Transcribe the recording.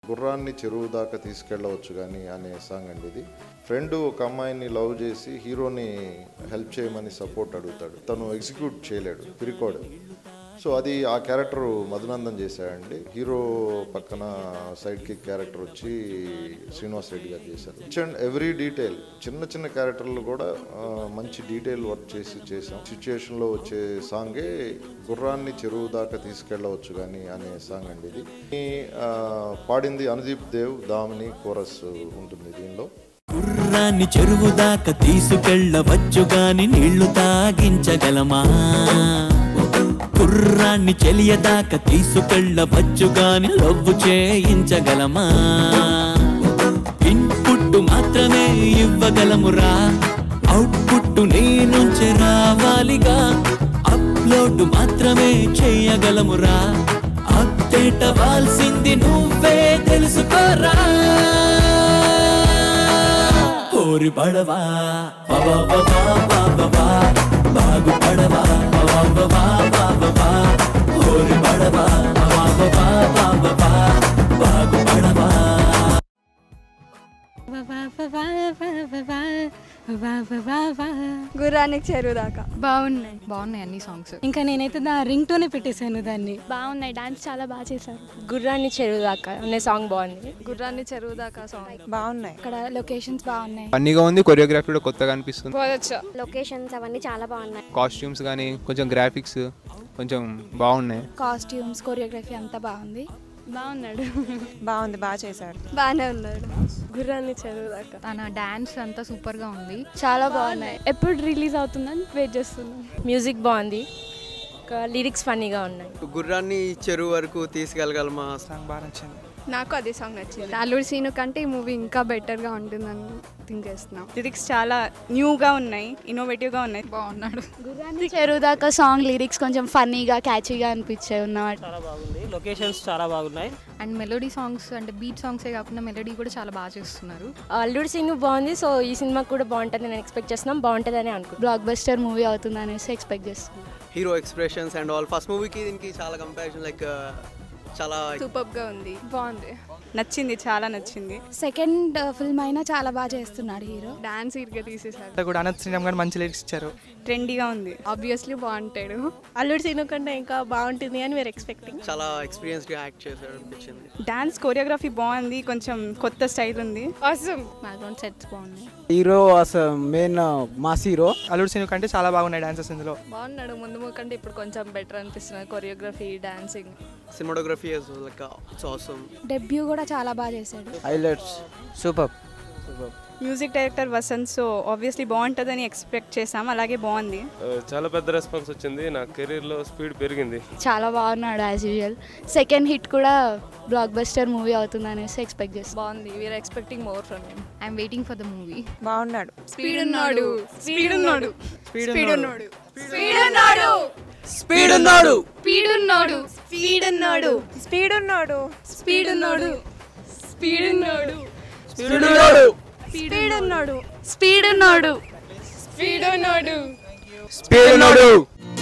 గుర్రాన్ని చెరువు దాకా తీసుకెళ్ళవచ్చు కానీ అనే సాంగ్ అండి ఇది ఫ్రెండ్ ఒక అమ్మాయిని లవ్ చేసి హీరోని హెల్ప్ చేయమని సపోర్ట్ అడుగుతాడు తను ఎగ్జిక్యూట్ చేయలేడు పిరికోడు సో అది ఆ క్యారెక్టర్ మధునందన్ చేశాడండి హీరో పక్కన సైడ్ కిక్ క్యారెక్టర్ వచ్చి శ్రీనివాస్ రెడ్డి గారు చేశారు ఇచ్ అండ్ ఎవ్రీ డీటెయిల్ చిన్న చిన్న క్యారెక్టర్లు కూడా ఆ, మంచి డీటెయిల్ వర్క్ చేసి చేసాం సిచ్యుయేషన్లో వచ్చే సాంగే గుర్రాన్ని చెరువు దాకా తీసుకెళ్ళవచ్చు కానీ అనే సాంగ్ అండి ఇది ఈ, ఆ, పాడింది అనుదీప్ దేవ్ దామిని కోరస్ ఉంటుంది దీనిలో గుర్రాన్ని చెరువు దాకా తీసుకెళ్ళవచ్చు గాని నీళ్లు తాగించగలమా గుర్రాన్ని చెలియదాకా తీసుకెళ్ళవచ్చు గాని లవ్వు చేయించగలమా ఇన్పుట్ మాత్రమే ఇవ్వగలమురా అవుట్పుట్ నీ నుంచి రావాలిగా అప్లోడ్ మాత్రమే చేయగలమురా అప్డేట్ అవ్వాల్సింది నువ్వే తెలుసుకోరా ఓరి పడవా బాబా బాబా బాబా బాగు పడవా బాబా బాబా బాబా ఓరి పడవా బాబా బాబా బాబా బాగు పడవా గుర్రానికి చెరువు దాకా బాగున్నాయి బాగున్నాయి అన్ని సాంగ్స్ ఇంకా నేనైతే దా రింగ్ టోనే పెట్టేశాను దాన్ని బాగున్నాయి డాన్స్ చాలా బాగా చేశారు గుర్రాన్ని చెరువు దాకా అనే సాంగ్ బాగుంది గుర్రాన్ని చెరువు దాకా సాంగ్ బాగున్నాయి అక్కడ లొకేషన్స్ బాగున్నాయి ఫన్నీగా ఉంది కొరియోగ్రఫీ కూడా కొత్తగా అనిపిస్తుంది పోదొచ్చు లొకేషన్స్ అవన్నీ చాలా బాగున్నాయి కాస్ట్యూమ్స్ కానీ కొంచెం గ్రాఫిక్స్ కొంచెం బాగున్నాయి కాస్ట్యూమ్స్ కొరియోగ్రఫీ అంతా బాగుంది బాగున్నాడు బాగుంది బాగా చేశాడు బాగానే ఉన్నాడు గుర్రాన్ని చెరువు దాకా తన డాన్స్ అంతా సూపర్ గా ఉంది చాలా బాగున్నాయి ఎప్పుడు రిలీజ్ అవుతుందని వెయిట్ చేస్తున్నాం మ్యూజిక్ బాగుంది ఇంకా లిరిక్స్ ఫన్నీగా ఉన్నాయి గుర్రాన్ని చెరువు వరకు తీసుకెళ్ళగలమా సాంగ్ బాగా నచ్చింది నాకు అదే సాంగ్ నచ్చింది అల్లుడు సీను కంటే ఈ మూవీ ఇంకా బెటర్గా ఉంటుందని థింక్ చేస్తున్నాం లిరిక్స్ చాలా న్యూగా ఉన్నాయి ఇన్నోవేటివ్గా ఉన్నాయి బాగున్నాడు గుర్రాన్ని చెరువు దాకా సాంగ్ లిరిక్స్ కొంచెం ఫన్నీగా క్యాచీగా అనిపించాయి ఉన్నమాట చాలా బాగుంది లొకేషన్స్ చాలా బాగున్నాయి అండ్ మెలోడీ సాంగ్స్ అంటే బీట్ సాంగ్సే కాకుండా మెలోడీ కూడా చాలా బాగా చేస్తున్నారు అల్లుడు సీన్ బాగుంది సో ఈ సినిమా కూడా బాగుంటుంది నేను ఎక్స్పెక్ట్ చేస్తున్నాం బాగుంటుందని అనుకుంటున్నాను బ్లాక్ బస్టర్ మూవీ అవుతుంది అనేసి ఎక్స్పెక్ట్ చేస్తున్నాను hero expressions and all first మూవీకి దీనికి చాలా కంపారిజన్ లైక్ చాలా సూపర్గా ఉంది బాగుంది నచ్చింది చాలా నచ్చింది సెకండ్ ఫిల్మ్ అయినా చాలా బాగా చేస్తున్నాడు హీరో డాన్స్ ఇరుగా తీసేసారు కూడా అనంత్ శ్రీరామ్ గారు మంచి లిరిక్స్ ఇచ్చారు ట్రెండీగా ఉంది ఆబ్వియస్లీ బాగుంటాడు అల్లుడు సీన్ కంటే ఇంకా బాగుంటుంది అని మీరు ఎక్స్పెక్టింగ్ చాలా ఎక్స్పీరియన్స్గా యాక్ట్ చేశాడు అనిపించింది డాన్స్ కొరియోగ్రఫీ బాగుంది కొంచెం కొత్త స్టైల్ ఉంది అవసరం బ్యాక్గ్రౌండ్ సెట్స్ బాగున్నాయి హీరో అసలు మెయిన్ మాస్ హీరో అల్లుడు సినిమా కంటే చాలా బాగున్నాయి డాన్సెస్ ఇందులో బాగున్నాడు ముందు కంటే ఇప్పుడు కొంచెం బెటర్ అనిపిస్తుంది choreography dancing cinematography like it's awesome debut కూడా చాలా బాగా చేశాడు highlights super super music director Vasanth so obviously బాగుంటుందని ఎక్స్పెక్ట్ చేసాం అలాగే బాగుంది చాలా పెద్ద రెస్పాన్స్ వచ్చింది నా కెరీర్లో స్పీడ్ పెరిగింది చాలా బాగున్నాడు యాజ్ యూజువల్ సెకండ్ హిట్ కూడా బ్లాక్ బస్టర్ మూవీ అవుతుంది అనేసి ఎక్స్పెక్ట్ చేస్తాను బాగుంది we're expecting more from him I'm waiting for the movie బాగున్నాడు స్పీడ్ ఉన్నాడు స్పీడ్ ఉన్నాడు స్పీడ్ ఉన్నాడు స్పీడ్ ఉన్నాడు స్పీడ్ ఉన్నాడు స్పీడ్ ఉన్నాడు స్పీడ్ ఉన్నాడు స్పీడ్ ఉన్నాడు స్పీడ్ ఉన్నాడు స్పీడ్ ఉన్నాడు స్పీడ్ ఉన్నాడు స్పీడ్ ఉన్నాడు స్పీడ్ ఉన్నాడు స్పీడ్ ఉన్నాడు స్పీడ్ ఉన్నాడు